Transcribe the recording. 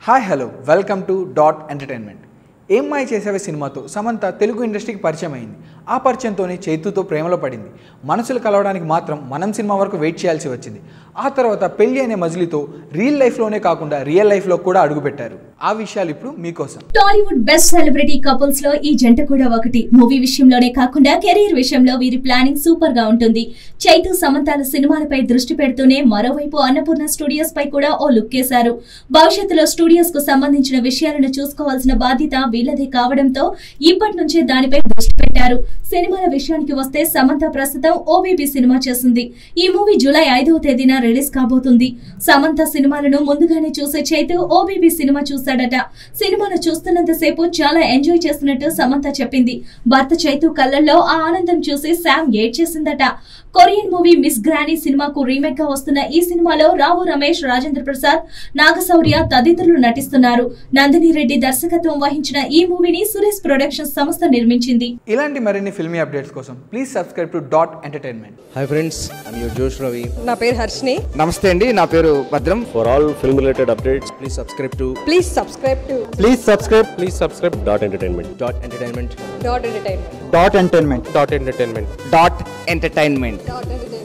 Hi hello welcome to dot entertainment ఏం మాయ చేసేవే సినిమాతో సమంత తెలుగు ఇండస్ట్రీకి పరిచయం అయింది ఆ పరిచయంతోనే చైతుతో ప్రేమలో పడింది మనసులు కలవడానికి మాత్రం మనం సినిమా వరకు వెయిట్ చేయాల్సి వచ్చింది ఆ తర్వాత పెళ్లి అనే మజిలీతో రియల్ లైఫ్లోనే కాకుండా రియల్ లైఫ్లో కూడా అడుగుపెట్టారు ఆ విషయాలు ఇప్పుడు మీకోసం టాలీవుడ్ బెస్ట్ సెలబ్రిటీ కపుల్స్ లో ఈ జంట కూడా ఒకటి మూవీ విషయంలోనే కాకుండా కెరీర్ విషయంలో వీరి ప్లానింగ్ సూపర్ గా ఉంటుంది చైతు సమంతాల సినిమాలపై దృష్టి పెడుతూనే మరోవైపు అన్నపూర్ణ స్టూడియోస్ పై కూడా ఓ లుక్ వేశారు భవిష్యత్తులో స్టూడియోస్ కు సంబంధించిన విషయాలను చూసుకోవాల్సిన బాధ్యత వీళ్ళదే కావడంతో ఇప్పటి నుంచే దానిపై దృష్టి పెట్టారు సినిమాల విషయానికి వస్తే సమంత ప్రస్తుతం ఓబీబీ సినిమా చేస్తుంది ఈ మూవీ జూలై ఐదవ తేదీన రిలీజ్ కాబోతుంది సమంత సినిమాలను ముందుగానే చూసే చైతు ఓబీబీ సినిమా చూశాడట సినిమాను చూస్తున్నంతసేపు చాలా ఎంజాయ్ చేస్తున్నట్టు సమంత చెప్పింది భర్త చైతు కళ్ళల్లో ఆ ఆనందం చూసి శామ్ ఏడ్చేసిందట కొరియన్ మూవీ మిస్ గ్రానీ సినిమాకు రీమేక్ గా వస్తున్న ఈ సినిమాలో రావు రమేష్ రాజేంద్ర ప్రసాద్ నాగశౌర్య తదితరులు నటిస్తున్నారు నందిని రెడ్డి దర్శకత్వం వహించిన ఈ మూవీని సురేష్ ప్రొడక్షన్స్ సంస్థ నిర్మించింది ఇలాంటి మరిన్ని ఫిల్మీ అప్డేట్స్ కోసం please subscribe to dot entertainment hi friends I'm your Josh Ravi నా పేరు హర్షిని నమస్తే అండి నా పేరు భద్రం For all film related updates, please subscribe to please subscribe to please subscribe please subscribe Dot Entertainment. Dot entertainment dot entertainment dot entertainment Dot Entertainment. Dot entertainment dot entertainment